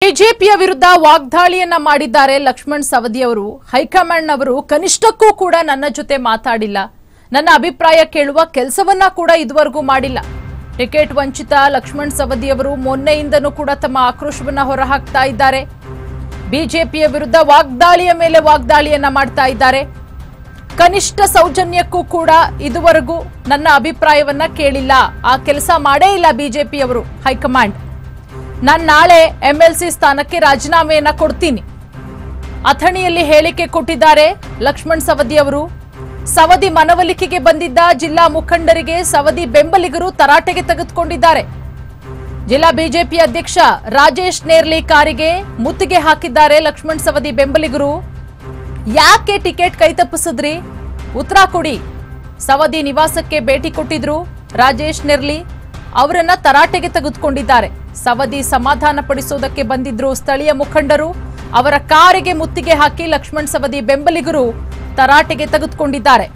ಬಿಜೆಪಿಯ ವಿರುದ್ಧ ವಾಗ್ದಾಳಿಯನ್ನ ಮಾಡಿದ್ದಾರೆ ಲಕ್ಷ್ಮಣ್ ಸವದಿ ಅವರು ಹೈಕಮಾಂಡ್ ಅವರು ಕನಿಷ್ಠಕ್ಕೂ ಕೂಡ ನನ್ನ ಜೊತೆ ಮಾತಾಡಿಲ್ಲ ನನ್ನ ಅಭಿಪ್ರಾಯ ಕೇಳುವ ಕೆಲಸವನ್ನ ಕೂಡ ಇದುವರೆಗೂ ಮಾಡಿಲ್ಲ ಟಿಕೆಟ್ ವಂಚಿತ ಲಕ್ಷ್ಮಣ್ ಸವದಿ ಅವರು ಮೊನ್ನೆಯಿಂದನೂ ಕೂಡ ತಮ್ಮ ಆಕ್ರೋಶವನ್ನ ಹೊರಹಾಕ್ತಾ ಇದ್ದಾರೆ ಬಿಜೆಪಿಯ ವಿರುದ್ಧ ವಾಗ್ದಾಳಿಯ ಮೇಲೆ ವಾಗ್ದಾಳಿಯನ್ನ ಮಾಡ್ತಾ ಇದ್ದಾರೆ ಕನಿಷ್ಠ ಸೌಜನ್ಯಕ್ಕೂ ಕೂಡ ಇದುವರೆಗೂ ನನ್ನ ಅಭಿಪ್ರಾಯವನ್ನ ಕೇಳಿಲ್ಲ ಆ ಕೆಲಸ ಮಾಡೇ ಇಲ್ಲ ಬಿಜೆಪಿಯವರು ಹೈಕಮಾಂಡ್ ನಾನು ನಾಳೆ ಎಂಎಲ್ಸಿ ಸ್ಥಾನಕ್ಕೆ ರಾಜೀನಾಮೆಯನ್ನ ಕೊಡ್ತೀನಿ ಅಥಣಿಯಲ್ಲಿ ಹೇಳಿಕೆ ಕೊಟ್ಟಿದ್ದಾರೆ ಲಕ್ಷ್ಮಣ್ ಸವದಿ ಅವರು ಸವದಿ ಮನವೊಲಿಕೆಗೆ ಬಂದಿದ್ದ ಜಿಲ್ಲಾ ಮುಖಂಡರಿಗೆ ಸವದಿ ಬೆಂಬಲಿಗರು ತರಾಟೆಗೆ ತೆಗೆದುಕೊಂಡಿದ್ದಾರೆ ಜಿಲ್ಲಾ ಬಿಜೆಪಿ ಅಧ್ಯಕ್ಷ ರಾಜೇಶ್ ನೇರ್ಲಿ ಕಾರಿಗೆ ಮುತ್ತಿಗೆ ಹಾಕಿದ್ದಾರೆ ಲಕ್ಷ್ಮಣ್ ಸವದಿ ಬೆಂಬಲಿಗರು ಯಾಕೆ ಟಿಕೆಟ್ ಕೈತಪ್ಪಿಸಿದ್ರಿ ಉತ್ತರ ಕೊಡಿ ಸವದಿ ನಿವಾಸಕ್ಕೆ ಭೇಟಿ ಕೊಟ್ಟಿದ್ರು ರಾಜೇಶ್ ನೆರ್ಲಿ ಅವರನ್ನ ತರಾಟೆಗೆ ತೆಗೆದುಕೊಂಡಿದ್ದಾರೆ ಸವದಿ ಸಮಾಧಾನ ಪಡಿಸೋದಕ್ಕೆ ಬಂದಿದ್ರು ಸ್ಥಳೀಯ ಮುಖಂಡರು ಅವರ ಕಾರಿಗೆ ಮುತ್ತಿಗೆ ಹಾಕಿ ಲಕ್ಷ್ಮಣ್ ಸವದಿ ಬೆಂಬಲಿಗರು ತರಾಟೆಗೆ ತೆಗೆದುಕೊಂಡಿದ್ದಾರೆ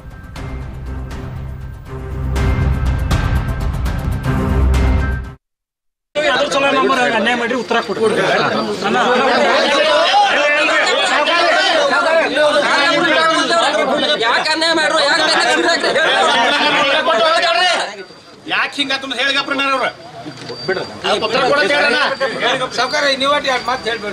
ಅದ್ರ ಸಲ ನಂಬರ್ ಅನ್ಯಾಯ ಮಾಡಿ ಉತ್ತರ ಕೊಡ್ರಿ ಯಾಕೆ ಅನ್ಯಾಯ ಮಾಡ್ರು ಯಾಕೆ ಯಾಕೆ ಹಿಂಗಾತ ಹೇಳಿಗಪ್ಪ ಅವ್ರ ಸಾವುಕಾರ ನೀವು ಯಾಕೆ ಮಾತು ಹೇಳ್ಬೇಡಿ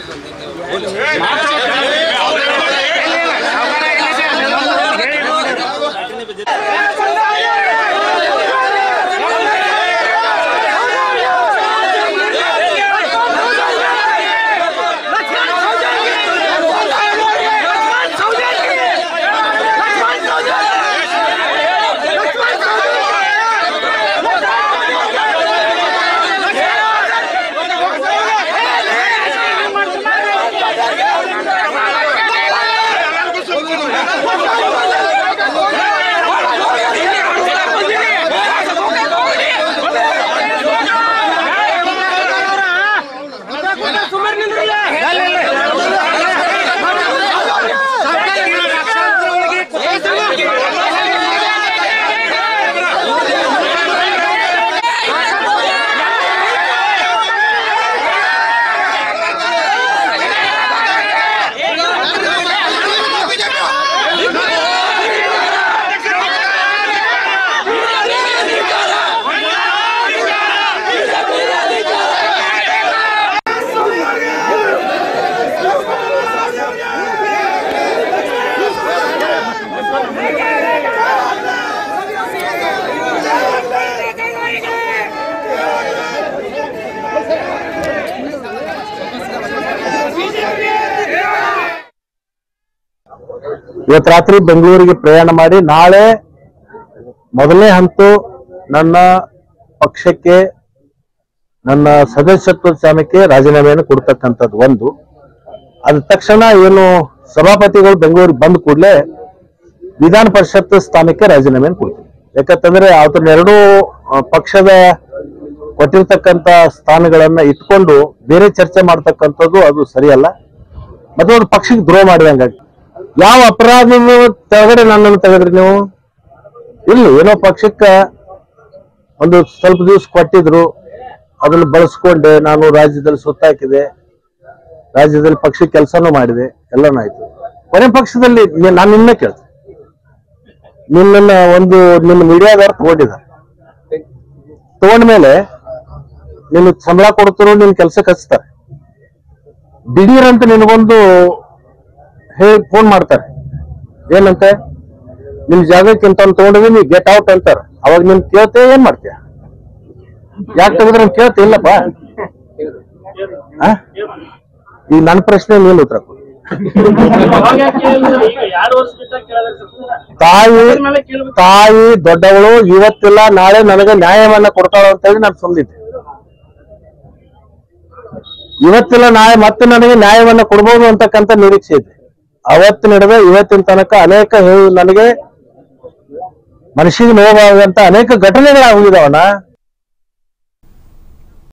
ಇವತ್ತು ರಾತ್ರಿ ಬೆಂಗಳೂರಿಗೆ ಪ್ರಯಾಣ ಮಾಡಿ ನಾಳೆ ಮೊದಲನೇ ಹಂತು ನನ್ನ ಪಕ್ಷಕ್ಕೆ ನನ್ನ ಸದಸ್ಯತ್ವ ಸ್ಥಾನಕ್ಕೆ ರಾಜೀನಾಮೆಯನ್ನು ಕೊಡ್ತಕ್ಕಂಥದ್ದು ಒಂದು ಅದ ತಕ್ಷಣ ಏನು ಸಭಾಪತಿಗಳು ಬೆಂಗಳೂರಿಗೆ ಬಂದ ಕೂಡಲೇ ವಿಧಾನ ಪರಿಷತ್ ಸ್ಥಾನಕ್ಕೆ ರಾಜೀನಾಮೆಯನ್ನು ಕೊಡ್ತೀನಿ ಯಾಕಂತಂದ್ರೆ ಅದನ್ನ ಎರಡೂ ಆ, ಪಕ್ಷದ ಕೊಟ್ಟಿರ್ತಕ್ಕಂಥ ಸ್ಥಾನಗಳನ್ನ ಇಟ್ಕೊಂಡು ಬೇರೆ ಚರ್ಚೆ ಮಾಡ್ತಕ್ಕಂಥದ್ದು ಅದು ಸರಿಯಲ್ಲ ಮತ್ತೆ ಒಂದು ಪಕ್ಷಕ್ಕೆ ದ್ರೋಹ ಮಾಡಿದಂಗಾಗಿ ಯಾವ ಅಪರಾಧದ ತೆಗೆದ್ರೆ ನನ್ನನ್ನು ತೆಗೆದ್ರಿ ನೀವು ಇಲ್ಲಿ ಏನೋ ಪಕ್ಷಕ್ಕ ಒಂದು ಸ್ವಲ್ಪ ದಿವಸ ಕೊಟ್ಟಿದ್ರು ಅದನ್ನ ಬಳಸ್ಕೊಂಡೆ ನಾನು ರಾಜ್ಯದಲ್ಲಿ ಸುತ್ತಾಕಿದೆ ರಾಜ್ಯದಲ್ಲಿ ಪಕ್ಷ ಕೆಲಸನೂ ಮಾಡಿದೆ ಎಲ್ಲನೂ ಆಯ್ತು ಕೊನೆ ಪಕ್ಷದಲ್ಲಿ ನೀ- ನಾನು ನಿನ್ನೆ ಕೇಳ್ತೆ ನಿನ್ನನ್ನ ಒಂದು ನಿಮ್ಮ ಮೀಡಿಯಾದವ್ರು ತಗೊಂಡಿದ್ದಾರೆ ತಗೊಂಡ್ಮೇಲೆ ನಿನ್ ಸಂಬಳ ಕೊಡ್ತಾರೋ ನಿನ್ ಕೆಲ್ಸಕ್ಕೆ ಹಚ್ತಾರೆ ದಿಢೀರ್ ಅಂತ ನಿನಗೊಂದು ಹೇಳಿ ಫೋನ್ ಮಾಡ್ತಾರೆ ಏನಂತೆ ನಿಮ್ ಜಾಗಕ್ಕೆ ಇಂತ ತಗೊಂಡಿದ್ವಿ ನೀ ಗೆಟ್ ಔಟ್ ಅಂತಾರ ಅವಾಗ ನಿನ್ ಕೇಳ್ತೆ ಏನ್ ಮಾಡ್ತೀಯ ಯಾಕೆ ತೆಗೆದ್ರೆ ಅಂತ ಕೇಳ್ತೆ ಇಲ್ಲಪ್ಪ ಆ? ಈಗ ನನ್ನ ಪ್ರಶ್ನೆ ನೀನು ಉತ್ತರ ಕೊಡು ತಾಯಿ ತಾಯಿ ದೊಡ್ಡವಳು ಇವತ್ತಿಲ್ಲ ನಾಳೆ ನನಗೆ ನ್ಯಾಯವನ್ನ ಕೊಡ್ತಾಳ ಅಂತ ಹೇಳಿ ನಾನು ಸುಮ್ಮನಿದ್ದೆ ಇವತ್ತಿಲ್ಲ ನಾಳೆ ಮತ್ತೆ ನನಗೆ ನ್ಯಾಯವನ್ನ ಕೊಡ್ಬೋದು ಅಂತಕ್ಕಂಥ ನಿರೀಕ್ಷೆ ಇದೆ ಅವತ್ತು ನಡೆದ ಇವತ್ತಿನ ತನಕ ಅನೇಕ ಹೇ- ನನಗೆ ಮನಸ್ಸಿಗೆ ನೋವಾಗುವಂತ ಅನೇಕ ಘಟನೆಗಳಾಗಿದಾವಣ್ಣ